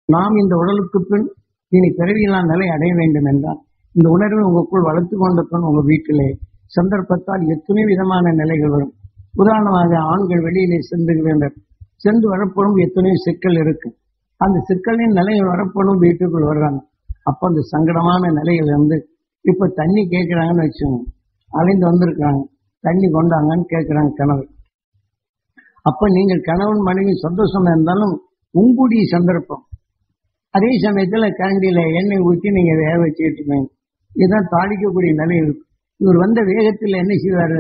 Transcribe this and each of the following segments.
நாம் இந்த உடலுக்கு பின் இனி பிறவியில்லா நிலை அடைய வேண்டும் என்றால் இந்த உணர்வை உங்களுக்குள் வளர்த்து கொண்ட பின் உங்க வீட்டிலே சந்தர்ப்பத்தால் எத்தனை விதமான நிலைகள் வரும் உதாரணமாக ஆண்கள் வெளியிலே சென்றுகின்றனர் சென்று வரப்படும் எத்தனையோ சிக்கல் இருக்கு அந்த சிக்கலின் நிலைகள் வரப்படும் வீட்டுக்குள் வர்றாங்க அப்ப அந்த சங்கடமான நிலைகள் வந்து இப்ப தண்ணி கேட்கிறாங்கன்னு வச்சுக்கோங்க அலைந்து வந்திருக்காங்க தண்ணி கொண்டாங்கன்னு கேட்கிறாங்க கணவர் அப்ப நீங்கள் கணவன் மனைவி சந்தோஷமா இருந்தாலும் உங்களுடைய சந்தர்ப்பம் அதே சமயத்துல கரண்டியில எண்ணெய் ஊற்றி நீங்க வேக வச்சுக்கிட்டு இருக்கீங்க இதுதான் தாளிக்கக்கூடிய நிலை இருக்கு இவர் வந்த வேகத்தில் என்ன செய்வாரு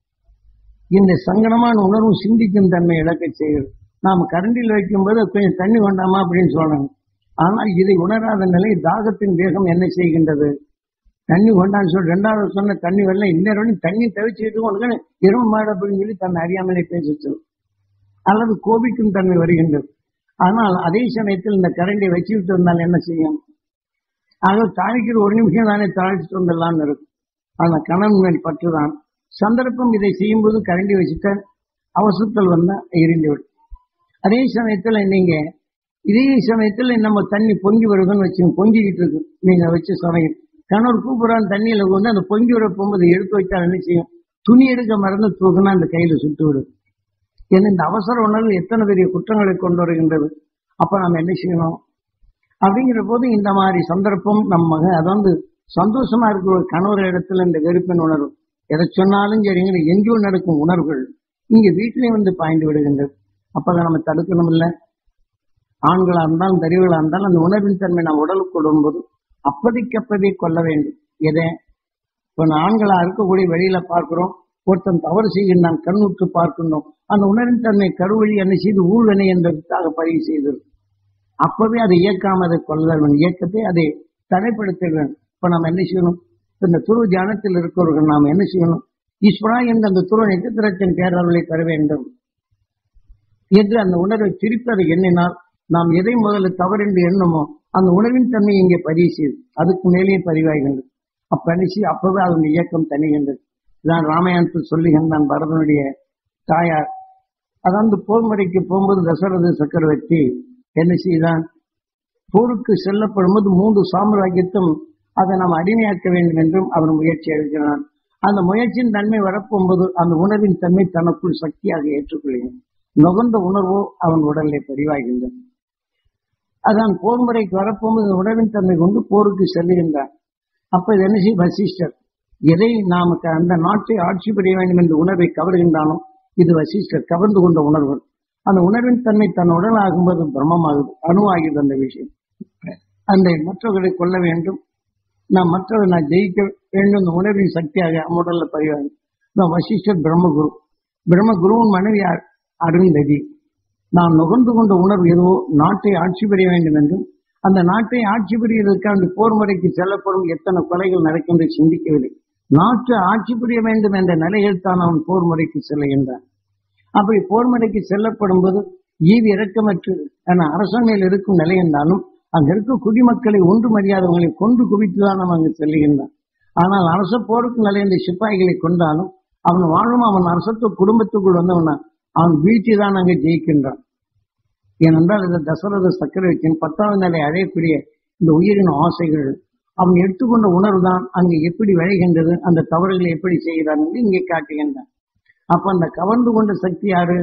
இந்த சங்கடமான உணர்வு சிந்திக்கும் தன்மை இழக்க செய்கிறது நாம கரண்டில் வைக்கும்போது கொஞ்சம் தண்ணி கொண்டாமா அப்படின்னு சொல்லணும் ஆனால் இதை உணராத நிலை தாகத்தின் வேகம் என்ன செய்கின்றது தண்ணி கொண்டான்னு சொல்லி ரெண்டாவது சொன்ன தண்ணி வரல இன்னொரு தண்ணி தவிச்சுக்கிட்டு உனக்கு இரவு மாடு அப்படின்னு சொல்லி தன்னை அறியாமலே பேசிச்சு அல்லது கோபிக்கும் தன்மை வருகின்றது ஆனால் அதே சமயத்தில் இந்த கரண்டை வச்சுக்கிட்டு இருந்தால் என்ன செய்யும் ஆக தாளிக்கிற ஒரு நிமிஷம் தானே தாளிச்சுட்டு வந்துடலாம்னு இருக்கும் ஆனால் கணவன் மேல் பற்றுதான் சந்தர்ப்பம் இதை செய்யும்போது கரண்டி வச்சுட்ட அவசரத்தில் வந்தா எரிந்து விடும் அதே சமயத்துல நீங்க இதே சமயத்துல நம்ம தண்ணி பொங்கி வருதுன்னு வச்சு பொங்கிக்கிட்டு இருக்கு நீங்க வச்சு சமையல் கணவர் கூப்பிடுறான் தண்ணியில வந்து அந்த பொங்கி வர போகும்போது எடுத்து வச்சா என்ன செய்யும் துணி எடுக்க மறந்து தூக்குனா அந்த கையில சுட்டு விடும் ஏன்னா இந்த அவசர உணர்வு எத்தனை பெரிய குற்றங்களை கொண்டு வருகின்றது அப்ப நம்ம என்ன செய்யணும் அப்படிங்கிற போது இந்த மாதிரி சந்தர்ப்பம் நம்ம அதாவது சந்தோஷமா இருக்கிற ஒரு கணவர் இடத்துல இந்த வெறுப்பின் உணர்வு எதை சொன்னாலும் சரிங்கிற எங்கேயோ நடக்கும் உணர்வுகள் இங்க வீட்டிலே வந்து பாய்ந்து விடுகின்றது அப்பதான் நம்ம தடுக்கணும் இல்லை ஆண்களா இருந்தாலும் பெரியவர்களா இருந்தாலும் அந்த உணர்வின் தன்மை நாம் உடலுக்கு விடும்போது அப்பதைக்கப்பதே கொள்ள வேண்டும் எதை இப்ப நான் ஆண்களா இருக்கக்கூடிய வெளியில பார்க்கிறோம் ஒருத்தன் தவறு செய்கின்றான் கண்ணுற்று பார்க்கின்றோம் அந்த உணர்வின் தன்மை கருவழி என்ன செய்து ஊழ்வினை என்பதற்காக பதிவு செய்தது அப்பவே அதை இயக்காம அதை கொள்ள வேண்டும் இயக்கத்தை அதை தடைப்படுத்த வேண்டும் இப்ப நம்ம என்ன செய்யணும் இப்ப இந்த துருவ தியானத்தில் இருக்கிறவர்கள் நாம் என்ன செய்யணும் ஈஸ்வரா என்ற அந்த துருவ நட்சத்திரத்தின் பேரர்களை பெற வேண்டும் என்று அந்த உணர்வை திருப்பி அதை எண்ணினால் நாம் எதை முதல்ல தவறென்று எண்ணுமோ அந்த உணர்வின் தன்மை இங்கே பதிவு செய்யுது அதுக்கு மேலேயே பதிவாகின்றது அப்ப நினைச்சு அப்பவே அதன் இயக்கம் தணிகின்றது இதான் ராமாயணத்தில் சொல்லுகின்றான் பரதனுடைய தாயார் அதாவது போர் முறைக்கு போகும்போது தசரத சக்கரவர்த்தி என்ன செய்தான் போருக்கு செல்லப்படும் போது மூன்று சாம்ராஜ்யத்தும் அதை நாம் அடிமையாக்க வேண்டும் என்றும் அவன் முயற்சி எடுக்கிறான் அந்த முயற்சியின் தன்மை வரப்போகும்போது அந்த உணர்வின் தன்மை தனக்குள் சக்தியாக ஏற்றுக்கொள்கிறான் நுகர்ந்த உணர்வோ அவன் உடலிலே பதிவாகின்றது அதான் போர் முறைக்கு வரப்போகும்போது உணர்வின் தன்மை கொண்டு போருக்கு செல்லுகின்றான் அப்ப இது என்ன செய்ய வசிஷ்டர் எதை நாம் அந்த நாட்டை ஆட்சி புரிய வேண்டும் என்ற உணர்வை கவர்கின்றானோ இது வசிஷ்டர் கவர்ந்து கொண்ட உணர்வு அந்த உணர்வின் தன்மை தன் உடல் ஆகும்போது பிரம்மமாகுது அணுவாகிறது அந்த விஷயம் அந்த மற்றவர்களை கொள்ள வேண்டும் நான் மற்றவரை நான் ஜெயிக்க வேண்டும் இந்த உணர்வின் சக்தியாக உடல்ல பதிவாகும் நான் வசிஷ்டர் பிரம்மகுரு பிரம்மகுருவின் மனைவியார் அருந்ததி நாம் நுகர்ந்து கொண்ட உணர்வு எதுவோ நாட்டை ஆட்சி புரிய வேண்டும் என்றும் அந்த நாட்டை ஆட்சி புரிவதற்கு அந்த போர் முறைக்கு செல்லப்படும் எத்தனை கொலைகள் நடக்கின்ற சிந்திக்கவில்லை நாட்டு ஆட்சி புரிய வேண்டும் என்ற நிலையில் தான் அவன் போர் முறைக்கு செல்லுகின்றான் அப்படி போர் முறைக்கு செல்லப்படும் போது ஈவி இறக்கமற்று என அரசாங்கையில் இருக்கும் நிலை என்றாலும் அங்க இருக்க குடிமக்களை ஒன்று மரியாதவங்களை கொண்டு குவித்துதான் அவன் அங்கு செல்லுகின்றான் ஆனால் அரச போருக்கு நிலைந்த சிப்பாய்களை கொண்டாலும் அவன் வாழும் அவன் அரசத்து குடும்பத்துக்குள் வந்தவனா அவன் வீழ்ச்சி தான் அங்கே ஜெயிக்கின்றான் ஏனென்றால் இந்த தசரத சக்கரவர்த்தியின் பத்தாவது நிலை அடையக்கூடிய இந்த உயிரின் ஆசைகள் அவன் எடுத்துக்கொண்ட உணர்வு தான் அங்கு எப்படி விளைகின்றது அந்த தவறுகளை எப்படி செய்கிறான் என்று இங்கே காட்டுகின்றான் அப்ப அந்த கவர்ந்து கொண்ட சக்தி யாரு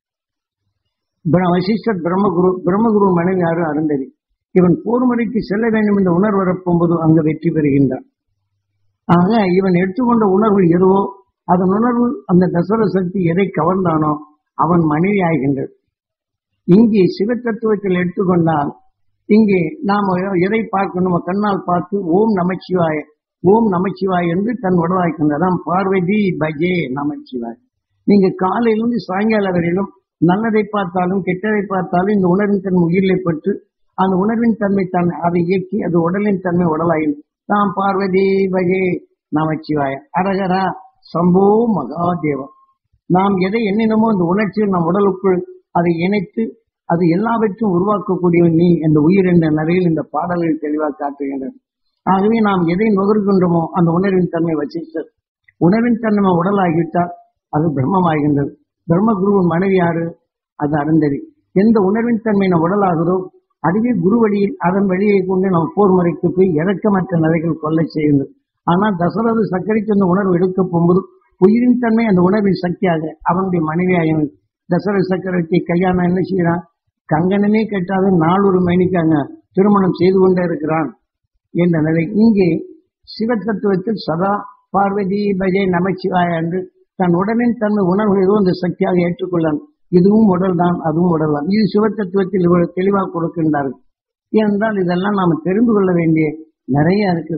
வசிஷ்டர் பிரம்மகுரு பிரம்மகுரு மனைவி யாரு அருந்ததி இவன் போர் முறைக்கு செல்ல வேண்டும் என்ற உணர்வு வரப்போகும்போது அங்கு வெற்றி பெறுகின்றான் ஆக இவன் எடுத்துக்கொண்ட உணர்வு எதுவோ அதன் உணர்வு அந்த தசர சக்தி எதை கவர்ந்தானோ அவன் மனைவி ஆகின்றது இங்கே சிவ தத்துவத்தில் எடுத்துக்கொண்டால் இங்கே நாம் எதை பார்க்கணுமோ கண்ணால் பார்த்து ஓம் நமச்சிவாய ஓம் நமச்சிவாய் என்று தன் உடலாய்க்கின்றதாம் பார்வதி பஜே நமச்சிவாய் நீங்க காலையிலிருந்து சாயங்காலம் வரையிலும் நல்லதை பார்த்தாலும் கெட்டதை பார்த்தாலும் இந்த உணர்வின் தன்மை உயிரிலை பட்டு அந்த உணர்வின் தன்மை தன் அதை இயக்கி அது உடலின் தன்மை உடலாயும் தாம் பார்வதி பஜே நமச்சிவாய அரகரா சம்போ மகாதேவா நாம் எதை எண்ணினமோ அந்த உணர்ச்சியில் நம் உடலுக்குள் அதை இணைத்து அது எல்லாவற்றும் உருவாக்கக்கூடிய நீ இந்த உயிர் என்ற நிலையில் இந்த பாடல்கள் தெளிவாக காட்டுகின்றன ஆகவே நாம் எதை நுகர்கின்றோமோ அந்த உணர்வின் தன்மை வசித்து உணர்வின் தன்மை உடலாகிவிட்டால் அது பிரம்மமாகின்றது பிரம்மகுருவின் மனைவி யாரு அது அருந்ததி எந்த உணர்வின் தன்மை நம் உடலாகுதோ அதுவே குரு வழியில் அதன் வழியை கொண்டு நம்ம போர் முறைக்கு போய் இறக்கமற்ற நிலைகள் கொள்ளை செய்யுங்கள் ஆனால் தசரத சக்கரைக்கு அந்த உணர்வு எடுக்க போகும்போது உயிரின் தன்மை அந்த உணர்வின் சக்தியாக அவனுடைய மனைவியாக தசரத சக்கரவர்த்தி கல்யாணம் என்ன செய்யறான் கங்கனமே கட்டாத நாளொரு மணிக்காங்க திருமணம் செய்து கொண்டே இருக்கிறான் என்ற நிலை இங்கே சிவத்தத்துவத்தில் சதா பார்வதி பஜை நமச்சிவாய என்று தன் உடலின் தன்மை உணர்வு ஏதோ அந்த சக்தியாக ஏற்றுக்கொள்ளான் இதுவும் உடல் தான் அதுவும் உடல் தான் இது சிவத்தத்துவத்தில் இவ்வளவு தெளிவாக கொடுக்கின்றார்கள் ஏனென்றால் இதெல்லாம் நாம தெரிந்து கொள்ள வேண்டிய நிறைய இருக்கு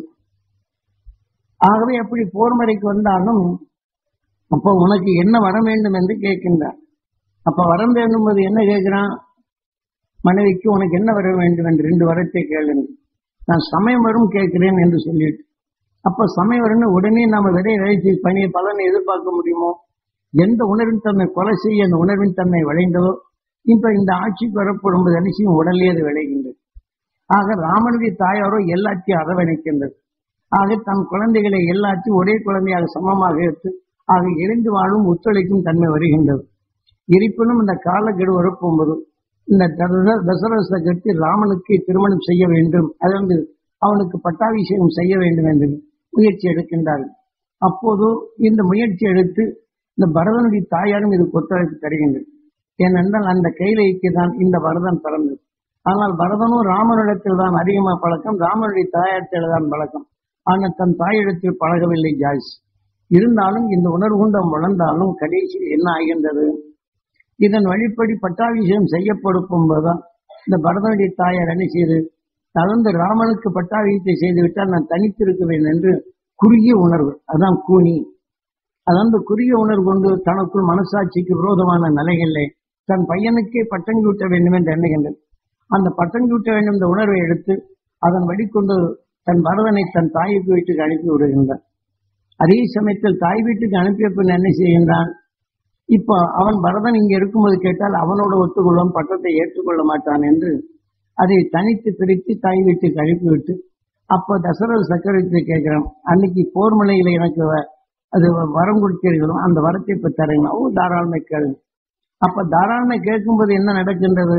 ஆகவே அப்படி போர் முறைக்கு வந்தாலும் அப்போ உனக்கு என்ன வர வேண்டும் என்று கேட்கின்றார் அப்ப வரம் வேண்டும் போது என்ன கேட்கிறான் மனைவிக்கு உனக்கு என்ன வர வேண்டும் என்று ரெண்டு வரத்தை கேளுங்க நான் சமயம் வரும் கேட்கிறேன் என்று சொல்லிட்டு அப்ப சமயம் வரும்னு உடனே நாம விதை விளைச்சி பணிய பலனை எதிர்பார்க்க முடியுமோ எந்த உணர்வின் தன்மை கொலை செய்ய அந்த உணர்வின் தன்மை விளைந்ததோ இப்ப இந்த ஆட்சிக்கு வரப்படும் போது அனிச்சயம் உடலே அது விளைகின்றது ஆக ராமனுடைய தாயாரோ எல்லாத்தையும் அரவணைக்கின்றது ஆக தன் குழந்தைகளை எல்லாத்தையும் ஒரே குழந்தையாக சமமாக எடுத்து ஆக எழுந்து வாழும் ஒத்துழைக்கும் தன்மை வருகின்றது இருப்பினும் இந்த காலக்கெடு வரப்போகும்போது இந்த தசர- தசரத சக்கரத்தை ராமனுக்கு திருமணம் செய்ய வேண்டும் அது வந்து அவனுக்கு பட்டாபிஷேகம் செய்ய வேண்டும் என்று முயற்சி எடுக்கின்றார்கள் அப்போது இந்த முயற்சி எடுத்து இந்த பரதனுடைய தாயாரும் இதுக்கு ஒத்துழைப்பு தருகின்றது ஏனென்றால் அந்த கைலைக்கு தான் இந்த பரதன் பிறந்தது ஆனால் பரதனும் ராமனிடத்தில் தான் அதிகமாக பழக்கம் ராமனுடைய தாயாரத்தில் தான் பழக்கம் ஆனால் தன் தாயிடத்தில் பழகவில்லை ஜாய்ஸ் இருந்தாலும் இந்த உணர்வு கொண்டம் வளர்ந்தாலும் கடைசியில் என்ன ஆகின்றது இதன் வழிப்படி பட்டாபிஷேகம் செய்யப்படும் போதுதான் இந்த பரதனுடைய தாயார் என்ன செய்து தகுந்த ராமனுக்கு பட்டாபிஷேகத்தை செய்துவிட்டால் நான் தனித்திருக்குவேன் என்று குறுகிய உணர்வு அதான் கூனி அதான் அந்த குறுகிய உணர்வு கொண்டு தனக்குள் மனசாட்சிக்கு விரோதமான நிலைகளிலே தன் பையனுக்கே பட்டம் சூட்ட வேண்டும் என்று எண்ணுகின்றது அந்த பட்டம் சூட்ட வேண்டும் என்ற உணர்வை எடுத்து அதன் வழிகொண்டு தன் பரதனை தன் தாய்க்கு வீட்டுக்கு அனுப்பி விடுகின்றான் அதே சமயத்தில் தாய் வீட்டுக்கு அனுப்பிய பின் என்ன செய்கின்றான் இப்போ அவன் பரதன் இங்க இருக்கும்போது கேட்டால் அவனோட ஒத்துக்கொள்ளும் பட்டத்தை ஏற்றுக்கொள்ள மாட்டான் என்று அதை தனித்து பிரித்து தாய் வீட்டுக்கு அனுப்பிவிட்டு அப்போ தசரத சக்கரவர்த்தி கேட்கிறான் அன்னைக்கு போர் மலையில எனக்கு வ- அது வரம் கொடுத்தீர்களோ அந்த வரத்தை இப்ப தரேன் ஓ தாராளமை கேளுங்க அப்ப தாராளமை கேட்கும்போது என்ன நடக்கின்றது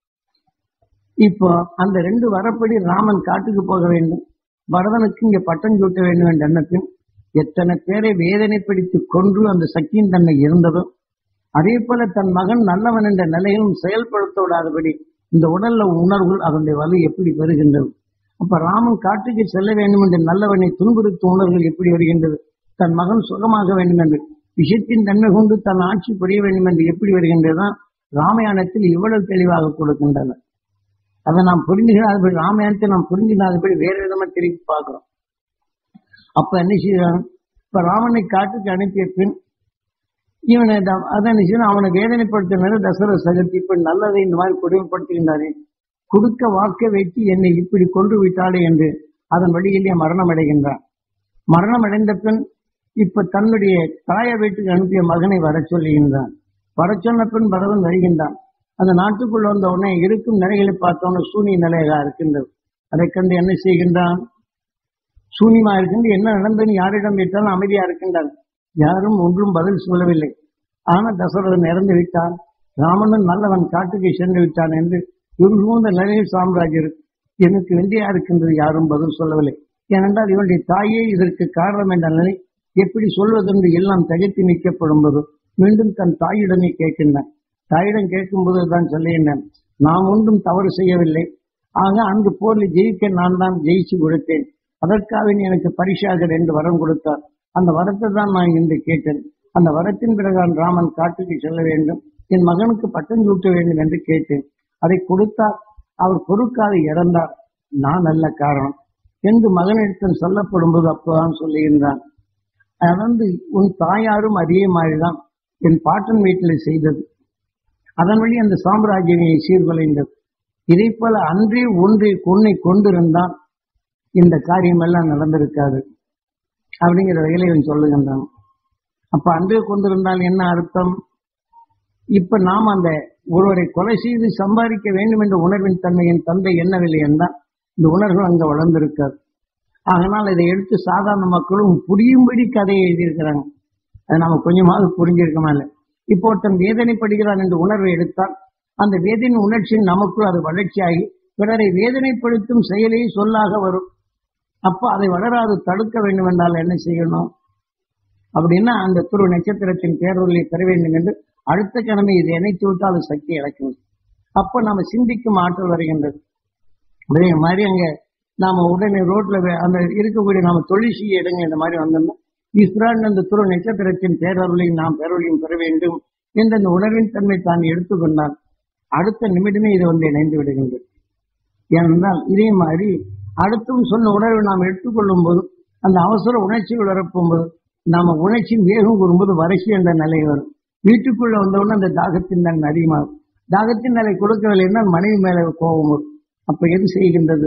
இப்போ அந்த ரெண்டு வரப்படி ராமன் காட்டுக்கு போக வேண்டும் பரதனுக்கு இங்க பட்டம் சூட்ட வேண்டும் என்ற எண்ணத்தில் எத்தனை பேரை வேதனைப்படுத்தி கொன்று அந்த சக்தியின் தன்மை இருந்ததோ அதே போல தன் மகன் நல்லவன் என்ற நிலையிலும் செயல்படுத்த விடாதபடி இந்த உடல்ல உணர்வுகள் அதனுடைய வலு எப்படி பெறுகின்றது அப்ப ராமன் காட்டுக்கு செல்ல வேண்டும் என்ற நல்லவனை துன்புறுத்தும் உணர்வுகள் எப்படி வருகின்றது தன் மகன் சுகமாக வேண்டும் என்று விஷயத்தின் தன்மை கொண்டு தன் ஆட்சி புரிய வேண்டும் என்று எப்படி வருகின்றதுதான் ராமாயணத்தில் இவ்வளவு தெளிவாக கொடுக்கின்றன அதை நாம் புரிஞ்சுக்காதபடி ராமாயணத்தை நாம் புரிஞ்சுக்காதபடி வேற விதமா திருப்பி பார்க்கிறோம் அப்ப என்ன செய்யறான் இப்ப ராமனை காட்டுக்கு அனுப்பிய பின் இவனை த- அதான் என்ன செய்யணும் அவனை வேதனைப்படுத்தினாரு தசரத சகத்தி இப்ப நல்லதை இந்த மாதிரி கொடுமைப்படுத்துகின்றாரே கொடுக்க வாக்க வைத்து என்னை இப்படி கொன்று விட்டாளே என்று அதன் வழியிலே மரணம் அடைகின்றான் மரணம் அடைந்த பின் இப்ப தன்னுடைய தாய வீட்டுக்கு அனுப்பிய மகனை வர சொல்லுகின்றான் வர சொன்ன பின் பரதன் வருகின்றான் அந்த நாட்டுக்குள் வந்த உடனே இருக்கும் நிலைகளை பார்த்தோன்னு சூனிய நிலையாக இருக்கின்றது அதை கண்டு என்ன செய்கின்றான் சூனியமா இருக்கின்ற என்ன நடந்ததுன்னு யாரிடம் கேட்டாலும் அமைதியா இருக்கின்றார் யாரும் ஒன்றும் பதில் சொல்லவில்லை ஆனா தசரதன் இறந்து விட்டான் ராமனும் நல்லவன் காட்டுக்கு சென்று விட்டான் என்று இவர்களூந்த நிலையில் சாம்ராஜ்யர் எனக்கு வெந்தியா இருக்கின்றது யாரும் பதில் சொல்லவில்லை ஏனென்றால் இவனுடைய தாயே இதற்கு காரணம் என்ற நிலை எப்படி சொல்வதென்று எல்லாம் தகைத்து நிற்கப்படும் போது மீண்டும் தன் தாயிடமே கேட்கின்றான் தாயிடம் கேட்கும்போது தான் சொல்லுகின்றேன் நாம் ஒன்றும் தவறு செய்யவில்லை ஆக அங்கு போரில் ஜெயிக்க நான் தான் ஜெயிச்சு கொடுத்தேன் அதற்காக நீ எனக்கு பரிசாக ரெண்டு வரம் கொடுத்தார் அந்த வரத்தை தான் நான் இன்று கேட்டேன் அந்த வரத்தின் பிறகுதான் ராமன் காட்டுக்கு செல்ல வேண்டும் என் மகனுக்கு பட்டம் சூட்ட வேண்டும் என்று கேட்டேன் அதை கொடுத்தார் அவர் பொறுக்காது இறந்தார் நான் நல்ல காரணம் என்று மகனிடத்தில் சொல்லப்படும் போது அப்போதான் சொல்லுகின்றான் அது வந்து உன் தாயாரும் அதே மாதிரிதான் என் பாட்டன் வீட்டில் செய்தது அதன் வழி அந்த சாம்ராஜ்யமே சீர்குலைந்தது இதை போல அன்றே ஒன்றை கொன்னை கொண்டிருந்தான் இந்த காரியம் எல்லாம் நடந்திருக்காது அப்படிங்கிற வகையில இவன் சொல்லுகின்றான் அப்ப அன்றே கொண்டிருந்தால் என்ன அர்த்தம் இப்ப நாம் அந்த ஒருவரை கொலை செய்து சம்பாதிக்க வேண்டும் என்ற உணர்வின் தன்மை என் தந்தை எண்ணவில்லை என்றால் இந்த உணர்வு அங்க வளர்ந்திருக்காது அதனால் இதை எடுத்து சாதாரண மக்களும் புரியும்படி கதையை எழுதியிருக்கிறாங்க அதை நாம கொஞ்சமாவது புரிஞ்சிருக்கமா இல்லை இப்போ ஒருத்தன் வேதனைப்படுகிறான் என்ற உணர்வை எடுத்தால் அந்த வேதனை உணர்ச்சியின் நமக்குள் அது வளர்ச்சியாகி பிறரை வேதனைப்படுத்தும் செயலே சொல்லாக வரும் அப்ப அதை வளராது தடுக்க வேண்டும் என்றால் என்ன செய்யணும் அப்படின்னா அந்த துரு நட்சத்திரத்தின் பேரொருளை பெற வேண்டும் என்று அடுத்த கிழமை இதை இணைத்து விட்டு அது சக்தி இழக்கும் அப்ப நாம சிந்திக்கும் ஆற்றல் வருகின்றது அதே மாதிரி அங்க நாம உடனே ரோட்ல வே- அந்த இருக்கக்கூடிய நாம தொழில் செய்ய இடங்க இந்த மாதிரி வந்தோம்னா ஈஸ்வரன் அந்த துரு நட்சத்திரத்தின் பேரருளையும் நாம் பேரொழியும் பெற வேண்டும் என்ற அந்த உணர்வின் தன்மை தான் எடுத்துக்கொண்டால் அடுத்த நிமிடமே இது வந்து இணைந்து விடுகின்றது ஏனென்றால் இதே மாதிரி அடுத்தும் சொன்ன உணர்வை நாம் எடுத்துக்கொள்ளும் போது அந்த அவசர உணர்ச்சிகள் வரப்போகும்போது நாம உணர்ச்சியின் வேகம் கூறும்போது வறட்சி என்ற நிலை வரும் வீட்டுக்குள்ள வந்தவுடனே அந்த தாகத்தின் தன்மை அதிகமாகும் தாகத்தின் நிலை கொடுக்கவில்லை என்றால் மனைவி மேல கோபம் வரும் அப்ப எது செய்கின்றது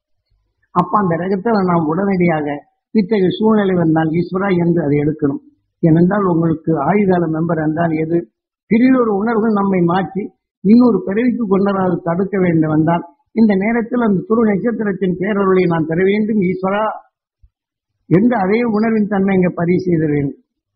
அப்ப அந்த ரகத்தில் நாம் உடனடியாக இத்தகைய சூழ்நிலை வந்தால் ஈஸ்வரா என்று அதை எடுக்கணும் ஏனென்றால் உங்களுக்கு ஆயுகால மெம்பர் என்றால் எது பிரிதொரு உணர்வுகள் நம்மை மாற்றி இன்னொரு பிறவிக்கு கொண்டதாக தடுக்க வேண்டும் என்றால் இந்த நேரத்தில் அந்த துரு நட்சத்திரத்தின் பேரொருளை நான் பெற வேண்டும் ஈஸ்வரா என்று அதே உணர்வின் தன்மை இங்க பதிவு செய்த வேண்டும்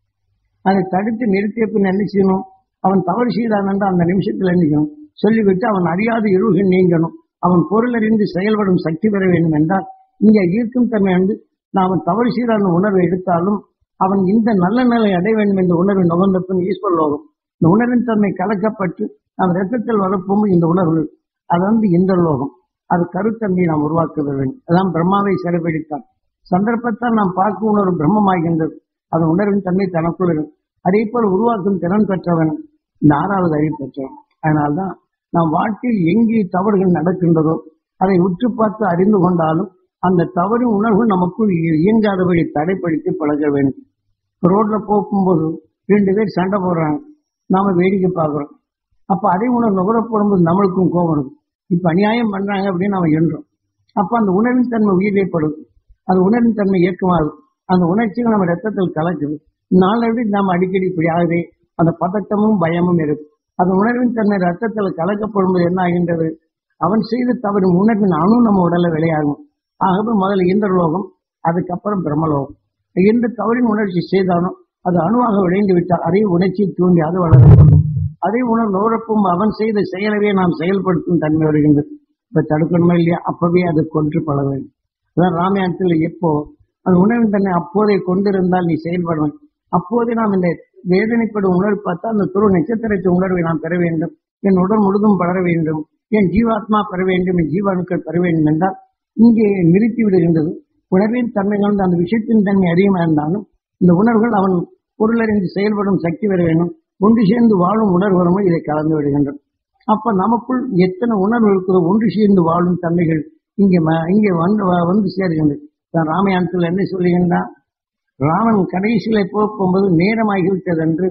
அதை தடுத்து நிறுத்திய பின் என்ன செய்யணும் அவன் தவறு செய்தான் என்று அந்த நிமிஷத்தில் என்ன செய்யணும் சொல்லிவிட்டு அவன் அறியாத இருள்கள் நீங்கணும் அவன் பொருள் அறிந்து செயல்படும் சக்தி பெற வேண்டும் என்றால் இங்கே ஈர்க்கும் தன்மை வந்து நான் அவன் தவறு செய்தான் உணர்வை எடுத்தாலும் அவன் இந்த நல்ல நிலை அடைய வேண்டும் என்ற உணர்வை நுகர்ந்த பின் ஈஸ்வர லோகம் இந்த உணர்வின் தன்மை கலக்கப்பட்டு நாம் ரத்தத்தில் வரப்போம் இந்த உணர்வு அது வந்து இந்த லோகம் அது கருத்தன்மையை நாம் உருவாக்க வேண்டும் அதான் பிரம்மாவை சிறைபிடித்தான் சந்தர்ப்பத்தால் நாம் பார்க்கும் உணர்வு பிரம்மமாகின்றது அது உணர்வின் தன்மை தனக்குள் இருக்கும் அதே போல் உருவாக்கும் திறன் பெற்றவன் இந்த ஆறாவது அறிவு பெற்றவன் அதனால்தான் நாம் வாழ்க்கையில் எங்கே தவறுகள் நடக்கின்றதோ அதை உற்று பார்த்து அறிந்து கொண்டாலும் அந்த தவறு உணர்வு நமக்குள் இய- இயங்காதபடி தடைப்படுத்தி பழக வேண்டும் ரோட்ல போகும்போது ரெண்டு பேர் சண்டை போடுறாங்க நாம வேடிக்கை பார்க்கிறோம் அப்ப அதே உணர்வு நுகர போடும்போது நம்மளுக்கும் கோபம் இருக்கும் இப்ப அநியாயம் பண்றாங்க அப்படின்னு நம்ம எண்றோம் அப்ப அந்த உணர்வின் தன்மை உயிரிழப்படுது அந்த உணர்வின் தன்மை இயக்கமாகுது அந்த உணர்ச்சிகள் நம்ம ரத்தத்தில் கலக்குது நாளடி நாம் அடிக்கடி இப்படி ஆகுது அந்த பதட்டமும் பயமும் இருக்கு அந்த உணர்வின் தன்மை ரத்தத்தில் கலக்கப்படும் போது என்ன ஆகின்றது அவன் செய்த தவறு உணர்வின் அணு நம்ம உடல்ல விளையாகும் ஆகவே முதல்ல இந்திரலோகம் அதுக்கப்புறம் பிரம்மலோகம் எந்த தவறின் உணர்ச்சி செய்தானோ அது அணுவாக விளைந்து விட்டால் அதே உணர்ச்சியை தூண்டி அது வளரும் அதே உணர்வு நோரப்பும் அவன் செய்த செயலவே நாம் செயல்படுத்தும் தன்மை வருகின்றது இப்ப தடுக்கணுமா இல்லையா அப்பவே அது கொன்று பழ வேண்டும் அதான் ராமாயணத்தில் எப்போ அந்த உணர்வின் தன்னை அப்போதே கொண்டிருந்தால் நீ செயல்படுவன் அப்போதே நாம் இந்த வேதனைப்படும் உணர்வு பார்த்தா அந்த துரு நட்சத்திரத்தின் உணர்வை நாம் பெற வேண்டும் என் உடல் முழுதும் படர வேண்டும் என் ஜீவாத்மா பெற வேண்டும் என் ஜீவாணுக்கள் பெற வேண்டும் என்றால் இங்கே நிறுத்தி விடுகின்றது உணர்வின் தன்மை கலந்து அந்த விஷயத்தின் தன்மை அதிகமாக இருந்தாலும் இந்த உணர்வுகள் அவன் பொருளறிந்து செயல்படும் சக்தி பெற வேண்டும் ஒன்று சேர்ந்து வாழும் உணர்வு வரும்போது இதை கலந்து விடுகின்றன அப்ப நமக்குள் எத்தனை உணர்வு இருக்குதோ ஒன்று சேர்ந்து வாழும் தன்மைகள் இங்கே ம- இங்கே வந்து வ- வந்து சேருகின்றது தான் ராமாயணத்தில் என்ன சொல்லுகின்றான் ராமன் கடைசியில போக போகும்போது நேரமாகிவிட்டது என்று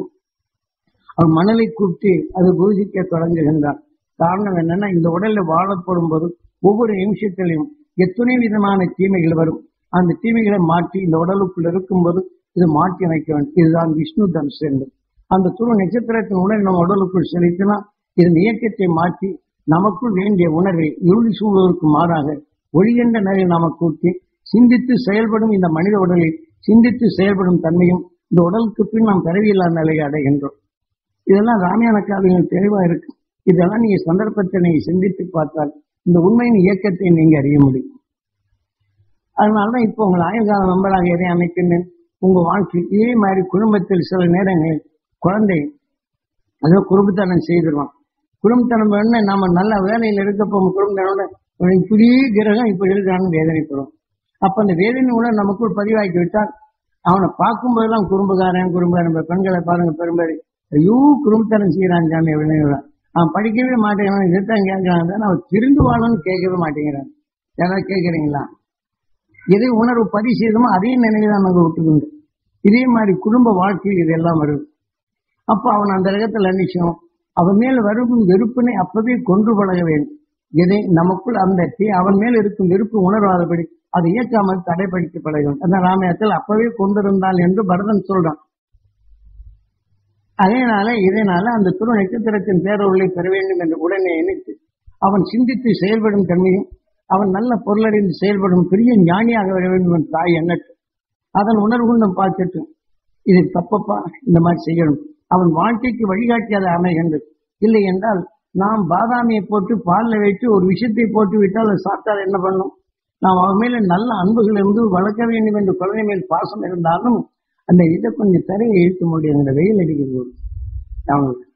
அவன் மணலை கூப்பிட்டு அது பூஜிக்க தொடங்குகின்றான் காரணம் என்னன்னா இந்த உடல்ல வாழப்படும் போது ஒவ்வொரு நிமிஷத்திலையும் எத்தனை விதமான தீமைகள் வரும் அந்த தீமைகளை மாற்றி இந்த உடலுக்குள் இருக்கும்போது இது மாற்றி அமைக்க வேண்டும் இதுதான் விஷ்ணு தனுஷ் என்று அந்த துரு நட்சத்திரத்தின் உணர்வு நம்ம உடலுக்குள் செலுத்தினா இதன் இயக்கத்தை மாற்றி நமக்குள் வேண்டிய உணர்வை இருள் சூழ்வதற்கு மாறாக ஒளியென்ற நிலையை நமக்கு ஊட்டி சிந்தித்து செயல்படும் இந்த மனித உடலில் சிந்தித்து செயல்படும் தன்மையும் இந்த உடலுக்கு பின் நாம் பிறவியில்லா நிலையை அடைகின்றோம் இதெல்லாம் ராமாயண காவியங்கள் தெளிவா இருக்கு இதெல்லாம் நீங்க சந்தர்ப்பத்தை நீங்க சிந்தித்து பார்த்தால் இந்த உண்மையின் இயக்கத்தை நீங்க அறிய முடியும் அதனாலதான் இப்போ உங்கள் ஆயுள்கால நம்பராக எதை அமைக்கின்றேன் உங்க வாழ்க்கை இதே மாதிரி குடும்பத்தில் சில நேரங்களில் குழந்தை அதோ குடும்பத்தனம் செய்திருவான் குடும்பத்தனம் வேணும்னா நம்ம நல்ல வேலையில் இருக்க போகும் குடும்பத்தனோட இவன் இப்படி கிரகம் இப்படி இருக்கான்னு வேதனைப்படும் அப்ப அந்த வேதனை உணர்வு நமக்குள் பதிவாக்கி விட்டால் அவனை பார்க்கும்போதெல்லாம் குறும்புக்காரன் குறும்புக்காரன் இப்ப பெண்களை பாருங்க பெரும்பாரி ஐயோ குறும்புத்தனம் செய்யறான் சாமி அப்படின்னு அவன் படிக்கவே மாட்டேங்கிறான் இதைத்தான் கேட்கறான் அவன் திருந்து வாழணும்னு கேட்கவே மாட்டேங்கிறான் யாராவது கேட்கறீங்களா எதை உணர்வு பதிவு செய்தோமோ அதே நினைவுதான் நாங்கள் விட்டுக்கொண்டு இதே மாதிரி குடும்ப வாழ்க்கையில் இதெல்லாம் வருது அப்ப அவன் அந்த இடத்துல நினைச்சோம் அவன் மேல் வரும் வெறுப்பினை அப்பவே கொன்று பழக வேண்டும் எதை நமக்குள் அந்த தீ- அவன் மேல் இருக்கும் வெறுப்பு உணர்வாதபடி அதை இயக்காமல் தடைப்படுத்தி பழக வேண்டும் அந்த ராமாயணத்தில் அப்பவே கொண்டிருந்தான் என்று பரதன் சொல்றான் அதேனால இதனால அந்த துரு நட்சத்திரத்தின் பேரொருளை பெற வேண்டும் என்று உடனே நினைத்து அவன் சிந்தித்து செயல்படும் தன்மையும் அவன் நல்ல பொருளறிந்து செயல்படும் பெரிய ஞானியாக வர வேண்டும் என்று தாய் எண்ணட்டு அதன் உணர்வுண்டம் பார்த்துட்டு இது தப்பப்பா இந்த மாதிரி செய்யணும் அவன் வாழ்க்கைக்கு வழிகாட்டி அதை அமைகின்றது இல்லை என்றால் நாம் பாதாமியை போட்டு பாலில் வைத்து ஒரு விஷயத்தை போட்டு விட்டால் அதை சாப்பிட்டால் என்ன பண்ணும் நாம் அவன் மேல நல்ல அன்புகள் இருந்து வளர்க்க வேண்டும் என்று குழந்தை மேல் பாசம் இருந்தாலும் அந்த இதை கொஞ்சம் தரையை இழுக்க முடியும் இந்த வெயில் அடிக்கிறது அவங்களுக்கு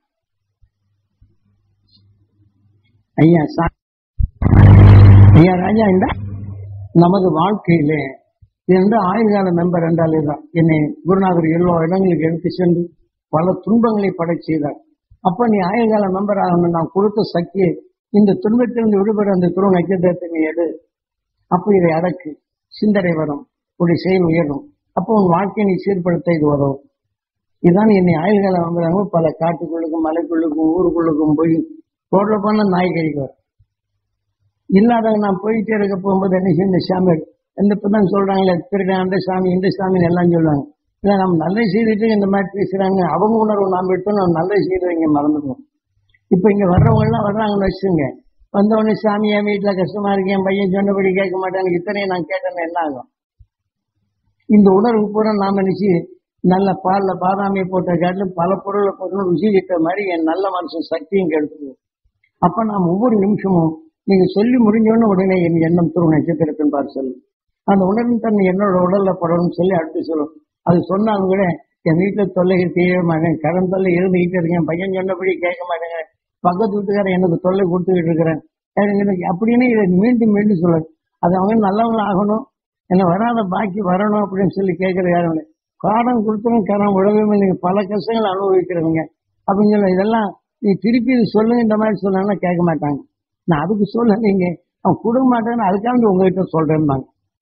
ஐயா சா ஐயா ராஜா இந்த நமது வாழ்க்கையிலே எந்த ஆயுள்கால மெம்பர் என்றால் இதுதான் என்னை குருநாதர் எல்லா இடங்களுக்கு எடுத்து சென்று பல துன்பங்களை படை செய்தார் அப்ப நீ ஆயுள்கால மெம்பர் ஆகணும் நான் கொடுத்த சக்தியை இந்த துன்பத்திலிருந்து விடுபட அந்த துருவ நட்சத்திரத்தை நீ எடு அப்போ இதை அடக்கு சிந்தனை வரும் ஒரு செயல் உயரும் அப்போ உன் வாழ்க்கையை நீ சீர்படுத்த இது உதவும் இதுதான் என்னை ஆயுள்கால மெம்பராக பல காட்டுக்குள்ளுக்கும் மலைக்குள்ளுக்கும் ஊருக்குள்ளுக்கும் போய் ரோட்ல போன நாய் கறிக்கு இல்லாதவங்க நான் போயிட்டே இருக்க போகும்போது என்ன செய்ய இந்த சாமி இந்த இப்பதான் சொல்றாங்களே திருடன் அந்த சாமி இந்த சாமின்னு எல்லாம் சொல்லுவாங்க இல்ல நம்ம நல்லது செய்துட்டு இந்த மாதிரி பேசுறாங்க அவங்க உணர்வு நாம் எடுத்தோம் நம்ம நல்லது செய்து இங்க மறந்துடுவோம் இப்ப இங்க வர்றவங்க எல்லாம் வர்றாங்கன்னு வச்சுங்க வந்தவொடனே சாமி என் வீட்டுல கஷ்டமா இருக்கு என் பையன் சொன்னபடி கேட்க மாட்டாங்க இத்தனையும் நான் கேட்டேன்னு என்ன ஆகும் இந்த உணர்வு பூரா நாம நினைச்சு நல்ல பால்ல பாதாமியை போட்ட காட்டிலும் பல பொருளை போட்டு ருசி கிட்ட மாதிரி என் நல்ல மனுஷன் சக்தியும் கெடுத்துருவோம் அப்ப நாம் ஒவ்வொரு நிமிஷமும் நீங்க சொல்லி முடிஞ்சோன்னு உடனே என் எண்ணம் துருவ நட்சத்திரத்தின் பார் சொல்லு அந்த உணர்வின் தன்மை என்னோட உடல்ல படணும்னு சொல்லி அடுத்து சொல்லும் அது சொன்னாலும் கூட என் வீட்டுல தொல்லைகள் செய்ய மாட்டேன் கடன் தொல்லை இருந்துகிட்டு இருக்கேன் பையன் சொன்னபடி கேட்க மாட்டேங்க பக்கத்து வீட்டுக்காரன் எனக்கு தொல்லை கொடுத்துக்கிட்டு இருக்கிறேன் எனக்கு அப்படின்னு இதை மீண்டும் மீண்டும் சொல்ல அது அவங்க நல்லவங்க ஆகணும் என்ன வராத பாக்கி வரணும் அப்படின்னு சொல்லி கேட்கிற யாரும் இல்லை காரம் கொடுத்தனும் கரம் உழவே நீங்க பல கஷ்டங்களை அனுபவிக்கிறவங்க அப்படின்னு சொல்ல இதெல்லாம் நீ திருப்பி இது சொல்லுங்க இந்த மாதிரி சொன்னா கேட்க மாட்டாங்க நான் அதுக்கு சொல்லலைங்க அவன் கொடுக்க மாட்டேன்னு அதுக்காக உங்ககிட்ட சொல்றேன்பாங்க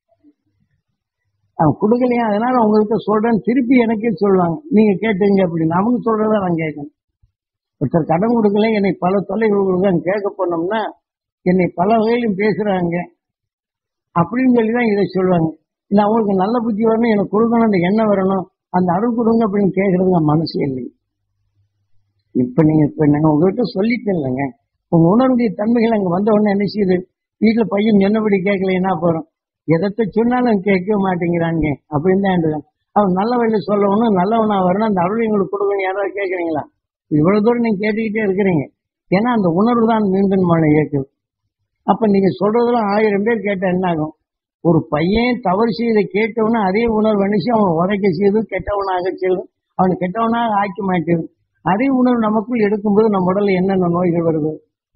அவன் கொடுக்கலையா அதனால உங்ககிட்ட சொல்றேன்னு திருப்பி எனக்கே சொல்லுவாங்க நீங்க கேட்டுங்க அப்படின்னு அவங்க சொல்றத நான் கேட்கணும் ஒருத்தர் கடன் கொடுக்கல என்னை பல தொல்லைகள் கொடுக்க கேட்க போனோம்னா என்னை பல வகையிலும் பேசுறாங்க அப்படின்னு சொல்லி தான் இதை சொல்லுவாங்க இல்லை அவங்களுக்கு நல்ல புத்தி வரணும் எனக்கு கொடுக்கணும் அந்த எண்ணம் வரணும் அந்த அருள் கொடுங்க அப்படின்னு கேட்கறதுங்க மனசு இல்லை இப்ப நீங்க இப்ப நாங்க உங்ககிட்ட சொல்லிட்டேன் இல்லைங்க உங்க உணர்வுடைய தன்மைகள் அங்க வந்த உடனே என்ன செய்யுது வீட்டுல பையன் சொன்னபடி கேட்கலைன்னா போறோம் எதத்தை சொன்னாலும் கேட்க மாட்டேங்கிறாங்க அப்படின்னு தான் எழுதுறேன். அவன் நல்ல வழியில சொல்லணும் நல்லவனா வரணும் அந்த அருள் எங்களுக்கு கொடுக்கணும் யாராவது கேட்கறீங்களா இவ்வளவு தூரம் நீங்க கேட்டுக்கிட்டே இருக்கிறீங்க ஏன்னா அந்த உணர்வு தான் மீண்டும் மன இயக்குது அப்ப நீங்க சொல்றதுல ஆயிரம் பேர் கேட்டா என்ன ஆகும் ஒரு பையன் தவறு செய்த கேட்டவன அதே உணர்வு அனுப்பிச்சு அவன் உதைக்க செய்து கெட்டவனாக செய்து அவனை கெட்டவனாக ஆக்கி மாட்டேது அதே உணர்வு நமக்குள் எடுக்கும்போது நம்ம உடல்ல என்னென்ன நோய்கள் வருது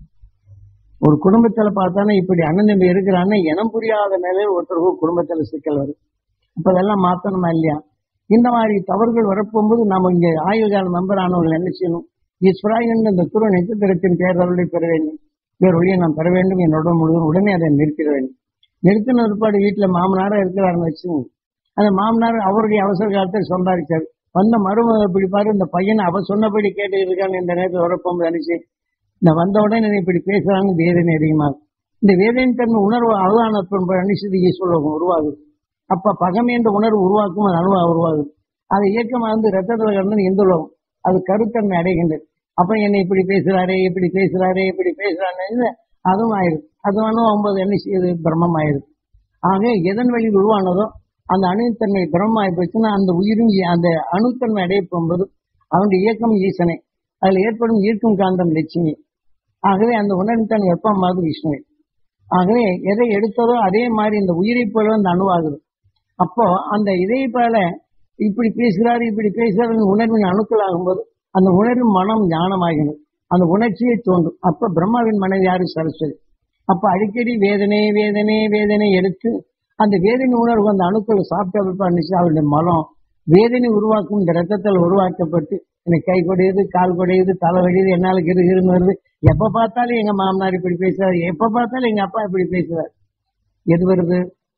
ஒரு குடும்பத்துல பார்த்தானே இப்படி அண்ணன் தம்பி இருக்கிறான்னு இனம் புரியாத நிலையில் ஒருத்தருக்கு குடும்பத்துல சிக்கல் வரும் அப்ப அதெல்லாம் மாத்தணுமா இல்லையா இந்த மாதிரி தவறுகள் வரப்போகும்போது நம்ம இங்க ஆயுள் கால மெம்பர் ஆனவர்கள் என்ன செய்யணும் ஈஸ்வராயன் இந்த துரு நட்சத்திரத்தின் பேரருளை பெற வேண்டும் பேரொழியை நான் பெற வேண்டும் என் உடல் முழுவதும் உடனே அதை நிறுத்திட வேண்டும் நிறுத்தின ஒருபாடு வீட்டுல மாமனாரா இருக்கிறாருன்னு வச்சுக்கோங்க அந்த மாமனார் அவருடைய அவசர காலத்தில் சம்பாதிச்சார் வந்த மருமக பிடிப்பாரு இந்த பையனை அவ சொன்னபடி கேட்டு இருக்கான்னு இந்த நேரத்தில் வரப்போகும்போது நினைச்சு இந்த வந்த உடனே நீ இப்படி பேசுறாங்க வேதனை அதிகமாகும் இந்த வேதனை தன்மை உணர்வு அவதான அனுசதி ஈஸ்வரம் உருவாகுது அப்ப பகமை என்ற உணர்வு உருவாக்கும் அது அணுவா உருவாகுது அது இயக்கமா வந்து ரத்தத்துல கடந்து எந்த உலகம் அது கருத்தன்மை அடைகின்றது அப்ப என்னை இப்படி பேசுறாரே இப்படி பேசுறாரே இப்படி பேசுறாரு அதுவும் ஆயிடுது அது ஒன்பது என்ன செய்யுது பிரம்மம் ஆயிடுது ஆக எதன் வழி உருவானதோ அந்த அணுத்தன்மை பிரம்மமாய் போச்சுன்னா அந்த உயிரும் ஈ- அந்த அணுத்தன்மை அடைய போகும்போது அவனுடைய இயக்கம் ஈசனை அதுல ஏற்படும் ஈர்க்கும் காந்தம் லட்சுமி ஆகவே அந்த உணர்த்தன் வெப்பமாவது விஷ்ணுவை ஆகவே எதை எடுத்ததோ அதே மாதிரி இந்த உயிரை போல அந்த அணுவாகுது அப்போ அந்த இதை போல இப்படி பேசுகிறாரு இப்படி பேசுகிறாரு உணர்வின் அணுக்கள் ஆகும்போது அந்த உணர்வு மனம் ஞானமாகிறது அந்த உணர்ச்சியை தோன்றும் அப்ப பிரம்மாவின் மனைவி யாரு சரஸ்வதி அப்ப அடிக்கடி வேதனை வேதனை வேதனை எடுத்து அந்த வேதனை உணர்வு அந்த அணுக்களை சாப்பிட்ட பண்ணிச்சு அவருடைய மலம் வேதனை உருவாக்கும் இந்த ரத்தத்தில் உருவாக்கப்பட்டு எனக்கு கை கொடையுது கால் கொடையுது தலை வடியுது என்னால கிருகிருன்னு வருது எப்ப பார்த்தாலும் எங்க மாமனார் இப்படி பேசுறாரு எப்ப பார்த்தாலும் எங்க அப்பா இப்படி பேசுறாரு எது வருது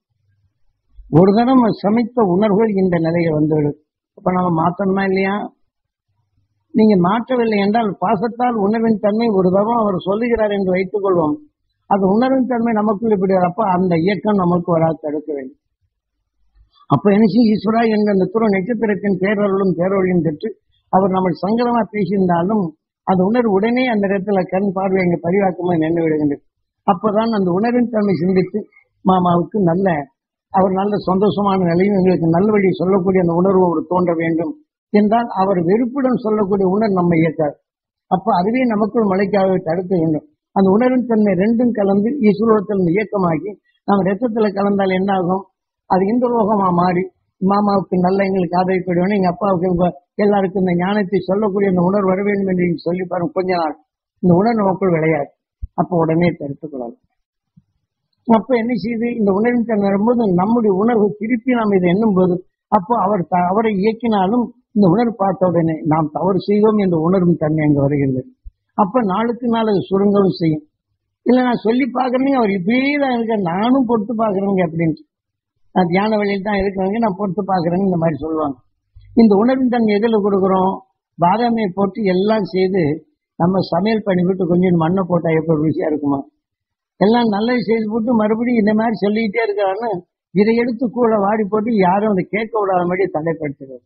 ஒரு தடவை சமைத்த உணர்வுகள் இந்த நிலையை வந்துவிடும் அப்ப நம்ம மாத்தணுமா இல்லையா நீங்க மாற்றவில்லை என்றால் பாசத்தால் உணர்வின் தன்மை ஒரு தரம் அவர் சொல்லுகிறார் என்று வைத்துக் கொள்வோம் அது உணர்வின் தன்மை நமக்குள் இப்படி வரப்ப அந்த இயக்கம் நமக்கு வராது தடுக்க வேண்டும் அப்ப என்ன செய்யும் ஈஸ்வரா என்ற அந்த துற நட்சத்திரத்தின் பேரருளும் பேரொழியும் பெற்று அவர் நம்ம சங்கடமா பேசியிருந்தாலும் அந்த உணர்வு உடனே அந்த இடத்துல கண் பார்வை எங்க பரிவாக்கமா நின்று விடுகின்றது அப்பதான் அந்த உணர்வின் தன்மை சிந்தித்து மாமாவுக்கு நல்ல அவர் நல்ல சந்தோஷமான நிலையும் எங்களுக்கு நல்ல வழி சொல்லக்கூடிய அந்த உணர்வு ஒரு தோன்ற வேண்டும் என்றால் அவர் வெறுப்புடன் சொல்லக்கூடிய உணர்வு நம்ம இயக்காது அப்ப அதுவே நமக்குள் மலைக்காக தடுக்க வேண்டும் அந்த உணர்வின் தன்மை ரெண்டும் கலந்து ஈஸ்வரத்தில் இயக்கமாகி நம்ம ரத்தத்துல கலந்தால் என்ன ஆகும் அது இந்த லோகமா மாறி மாமாவுக்கு நல்ல எங்களுக்கு ஆதரிப்படுவேன் எங்க அப்பாவுக்கு உங்க எல்லாருக்கும் இந்த ஞானத்தை சொல்லக்கூடிய அந்த உணர்வு வர வேண்டும் என்று நீங்க சொல்லி பாருங்க கொஞ்ச நாள் இந்த உணர்வு நமக்குள் விளையாது அப்ப உடனே தடுத்துக் கொள்ளலாம் அப்ப என்ன செய்யுது இந்த உணர்வின் தன்மை வரும்போது நம்முடைய உணர்வு திருப்பி நாம் இதை எண்ணும் போது அப்போ அவர் த- அவரை இயக்கினாலும் இந்த உணர்வு பார்த்த உடனே நாம் தவறு செய்வோம் என்ற உணர்வும் தன்மை அங்கு வருகின்றது அப்ப நாளுக்கு நாள் அது சுருங்கவும் செய்யும் இல்ல நான் சொல்லி பாக்குறேங்க அவர் இப்படியே தான் இருக்க நானும் பொறுத்து பாக்குறேங்க அப்படின்னு நான் தியான வழியில் தான் இருக்கிறேங்க நான் பொறுத்து பாக்குறேங்க இந்த மாதிரி சொல்லுவாங்க இந்த உணர்வின் தன்மை எதுல கொடுக்குறோம் பாதாமியை போட்டு எல்லாம் செய்து நம்ம சமையல் பண்ணி விட்டு கொஞ்சம் மண்ணை போட்டா எப்படி ருசியா இருக்குமா எல்லாம் நல்லது செய்து போட்டு மறுபடியும் இந்த மாதிரி சொல்லிக்கிட்டே இருக்கான்னு இதை எடுத்து கூட வாடி போட்டு யாரும் அதை கேட்க விடாத மாதிரி தடைப்படுத்துறது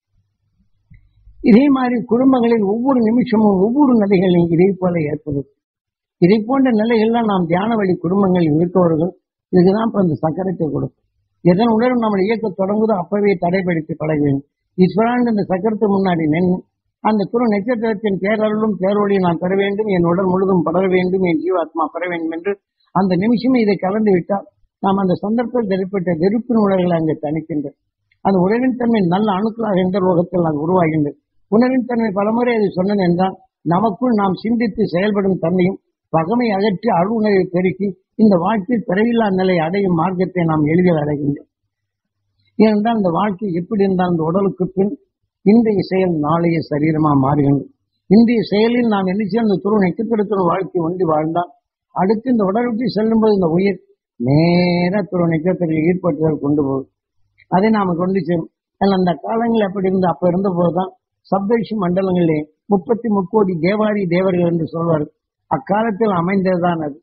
இதே மாதிரி குடும்பங்களில் ஒவ்வொரு நிமிஷமும் ஒவ்வொரு நிலைகளையும் இதே போல ஏற்படுது இதை போன்ற நிலைகள்லாம் நாம் தியான வழி குடும்பங்களில் இருக்கவர்கள் இதுதான் இப்ப இந்த சக்கரத்தை கொடுக்கும் எதன் உணர்வு நம்மளை இயக்க தொடங்குதோ அப்பவே தடைப்படுத்தி பழக வேண்டும் ஈஸ்வரான் இந்த சக்கரத்துக்கு முன்னாடி நின்று அந்த குரு நட்சத்திரத்தின் பேரருளும் பேரொழியும் நான் பெற வேண்டும் என் உடல் முழுதும் படர வேண்டும் என் ஜீவாத்மா பெற வேண்டும் என்று அந்த நிமிஷமே இதை கலந்து விட்டால் நாம் அந்த சந்தர்ப்பத்தில் ஏற்பட்ட வெறுப்பின் உணர்வுகளை அங்கே தணிக்கின்றது அந்த உணவின் தன்மை நல்ல அணுக்களாக எந்த லோகத்தில் அது உருவாகின்றது உணவின் தன்மை பலமுறை அது சொன்னது என்றால் நமக்குள் நாம் சிந்தித்து செயல்படும் தன்மையும் பகமை அகற்றி அருணரை பெருக்கி இந்த வாழ்க்கையில் பிறவில்லா நிலை அடையும் மார்க்கத்தை நாம் எளிதில் அடைகின்றோம் ஏனென்றால் இந்த வாழ்க்கை எப்படி இருந்தால் இந்த உடலுக்கு பின் இன்றைய செயல் நாளைய சரீரமா மாறுகின்றது இன்றைய செயலில் நாம் என்ன செய்ய அந்த துரு நட்சத்திரத்துடன் வாழ்க்கை ஒன்றி வாழ்ந்தால் அடுத்து இந்த உடல் விட்டு செல்லும்போது இந்த உயிர் நேர துரு நட்சத்திரத்தில் ஈடுபட்டுதல் கொண்டு போகுது அதை நாம கொண்டு செல்லும் அதில் அந்த காலங்கள் அப்படி இருந்து அப்ப இருந்த போதுதான் சப்தரிஷி மண்டலங்களிலே முப்பத்தி முக்கோடி தேவாரி தேவர்கள் என்று சொல்வார் அக்காலத்தில் அமைந்ததுதான் அது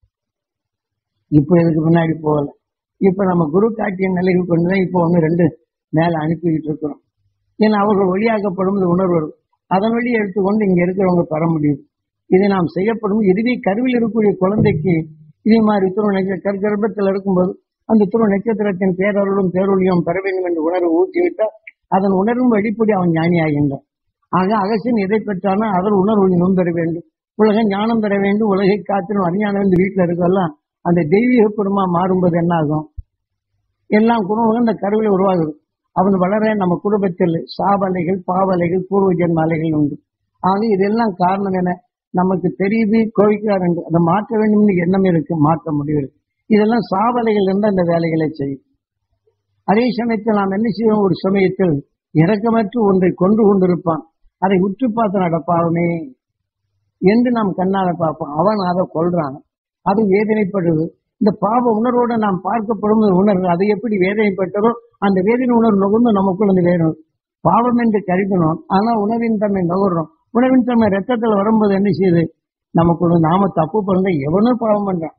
இப்ப இதுக்கு முன்னாடி போகல இப்ப நம்ம குரு காட்டிய நிலைக்கு கொண்டுதான் இப்ப ஒண்ணு ரெண்டு மேல அனுப்பிக்கிட்டு இருக்கிறோம் ஏன்னா அவர்கள் ஒளியாக்கப்படும் இந்த உணர்வு வரும். அதன் வழியை எடுத்துக்கொண்டு இங்க இருக்கிறவங்க பெற முடியும் இதை நாம் செய்யப்படும் இதுவே கருவில் இருக்கக்கூடிய குழந்தைக்கு இதே மாதிரி துரு நட்சத்திர கர்ப்பத்தில் இருக்கும்போது அந்த துரு நட்சத்திரத்தின் பேரருளும் பேரொழியும் பெற வேண்டும் என்று உணர்வு ஊற்றிவிட்டால் அதன் உணர்வும் வெளிப்படி அவன் ஞானியாகின்றான் ஆக அகசியன் எதை பெற்றானோ அதன் உணர்வு இன்னும் பெற வேண்டும் உலக ஞானம் பெற வேண்டும் உலகை காத்திரும் அஞ்ஞானம் வந்து வீட்டுல இருக்கெல்லாம் அந்த தெய்வீக குடும்பம் மாறும்போது என்ன ஆகும் எல்லாம் குடும்பம் இந்த கருவில் உருவாகுது அவன் வளர நம்ம குடும்பத்தில் சாவலைகள் பாவலைகள் பூர்வ ஜென்ம அலைகள் உண்டு ஆக இதெல்லாம் காரணம் என்ன நமக்கு தெரியுது கோவிக்கிறார் என்று அதை மாற்ற வேண்டும் எண்ணம் இருக்கு மாற்ற முடியும் இதெல்லாம் சாவலைகள் இருந்து அந்த வேலைகளை செய்யும் அதே சமயத்தில் நாம் என்ன செய்வோம் ஒரு சமயத்தில் இரக்கமற்று ஒன்றை கொண்டு கொண்டிருப்பான் அதை உற்று பார்த்து நடப்பாவனே என்று நாம் கண்ணால பார்ப்போம் அவன் அதை கொள்றான் அது வேதனைப்படுது இந்த பாவ உணர்வோடு நாம் பார்க்கப்படும் ஒரு உணர்வு அது எப்படி வேதனைப்பட்டதோ அந்த வேதனை உணர்வு நுகர்ந்து நமக்குள் அந்த வேணும் பாவம் என்று கருதினோம் ஆனா உணவின் தன்மை நுகர்றோம் உணவின் தன்மை ரத்தத்தில் வரும்போது என்ன செய்யுது நமக்குள்ள நாம தப்பு பண்ண எவனும் பாவம் பண்றான்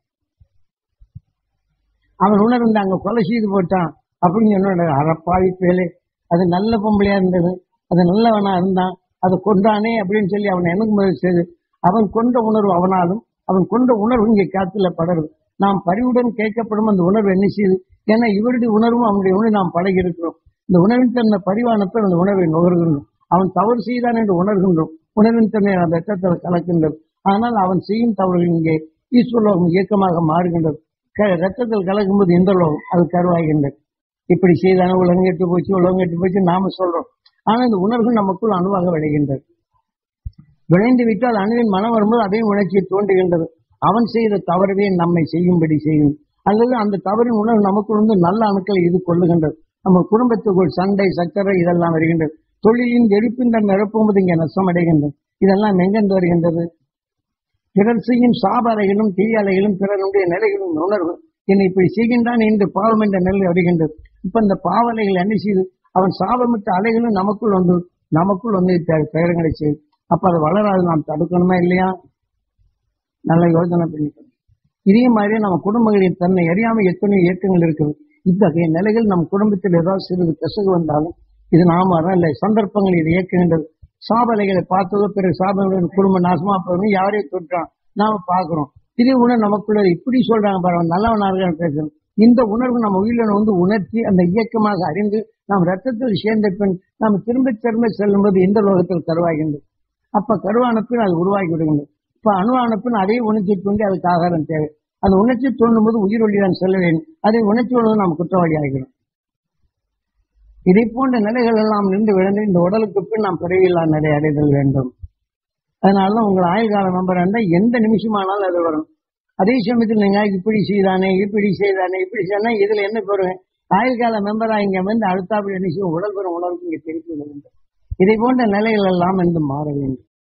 அவன் உணர்ந்து அங்க கொலை செய்து போட்டான் அப்படின்னு என்னோட அறப்பாவி பேலே அது நல்ல பொம்பளையா இருந்தது அது நல்லவனா இருந்தான் அதை கொண்டானே அப்படின்னு சொல்லி அவனை எனக்கு முதல் செய்து அவன் கொண்ட உணர்வு அவனாலும் அவன் கொண்ட உணர்வு இங்கே காத்துல படருது நாம் பரிவுடன் கேட்கப்படும் அந்த உணர்வு என்ன செய்யுது ஏன்னா இவருடைய உணர்வும் அவனுடைய உணர்வு நாம் பழகி இருக்கிறோம் இந்த உணர்வின் தன்மை பரிவானத்தில் அந்த உணர்வை நுகர்கின்றோம் அவன் தவறு செய்தான் என்று உணர்கின்றோம் உணர்வின் தன்மை அந்த ரத்தத்தில் கலக்கின்றது ஆனால் அவன் செய்யும் தவறுகள் இங்கே ஈஸ்வரலோகம் இயக்கமாக மாறுகின்றது க- ரத்தத்தில் கலக்கும்போது இந்த லோகம் அது கருவாகின்றது இப்படி செய்தான உலகம் கெட்டு போச்சு உலகம் கெட்டு போச்சு நாம சொல்றோம் ஆனா இந்த உணர்வு நமக்குள் அணுவாக விளைகின்றது விளைந்து விட்டால் அணுவின் மனம் வரும்போது அதே உணர்ச்சியை தோன்றுகின்றது அவன் செய்த தவறவே நம்மை செய்யும்படி செய்யும் அல்லது அந்த தவறின் உணர்வு நமக்குள் வந்து நல்ல அணுக்களை இது கொள்ளுகின்றது நம்ம குடும்பத்துக்குள் சண்டை சச்சரவை இதெல்லாம் வருகின்றது தொழிலின் எழுப்பின் தன் நிரப்பும்போது இங்கே நஷ்டம் அடைகின்றது இதெல்லாம் எங்கிருந்து வருகின்றது பிறர் செய்யும் சாப அலைகளும் தீய அலைகளும் பிறருடைய நிலைகளும் உணர்வு என்னை இப்படி செய்கின்றான் என்று பாவம் என்ற நிலை வருகின்றது இப்ப இந்த பாவலைகள் என்ன செய்து அவன் சாபமிட்ட அலைகளும் நமக்குள் வந்து நமக்குள் வந்து பெ- பெயரங்களை செய்யும் அப்ப அது வளராது நாம் தடுக்கணுமா இல்லையா நல்ல யோசனை பண்ணிக்கணும் இதே மாதிரி நம்ம குடும்பங்களின் தன்னை அறியாம எத்தனை இயக்கங்கள் இருக்குது இத்தகைய நிலைகள் நம் குடும்பத்தில் ஏதாவது சிறிது கசகு வந்தாலும் இது நாம இல்லை சந்தர்ப்பங்கள் இது இயக்குகின்றது சாபலைகளை பார்த்ததோ பிறகு சாபங்கள் குடும்ப நாசமா போகணும் யாரையும் தொட்டான் நாம பாக்குறோம் இதே உணர்வு நமக்குள்ள இப்படி சொல்றாங்க பாருங்க நல்லவனா இருக்கான்னு பேசுறோம் இந்த உணர்வு நம்ம உயிரின வந்து உணர்த்தி அந்த இயக்கமாக அறிந்து நாம் ரத்தத்தில் சேர்ந்த பின் நாம் திரும்ப திரும்ப செல்லும்போது இந்த லோகத்தில் கருவாகின்றது அப்ப கருவானப்பின் அது உருவாகி விடுகின்றது இப்ப அணுவானப்பின் அதை உணர்ச்சி தூண்டி அதுக்கு ஆகாரம் தேவை அது உணர்ச்சி தோண்டும் போது உயிர் ஒளிதான் செல்ல வேண்டும் அதை உணர்ச்சி உள்ளது நாம் குற்றவாளி ஆகிறோம் இதை போன்ற நிலைகள் எல்லாம் நின்று விழுந்து இந்த உடலுக்கு பின் நாம் பிறவியில்லா நிலை அடைதல் வேண்டும் அதனாலதான் உங்கள் ஆயுள் கால மெம்பர் இருந்தால் எந்த நிமிஷமானாலும் அது வரும் அதே சமயத்தில் நீங்க இப்படி செய்தானே இப்படி செய்தானே இப்படி செய்தானே இதுல என்ன பெறுவேன் ஆயுள் கால மெம்பரா இங்க வந்து அடுத்தாப்புல என்ன செய்யும் உடல் பெறும் உணர்வுக்கு இங்க திருப்பி வேண்டும் இதை போன்ற நிலைகள் எல்லாம் என்று மாற வேண்டும்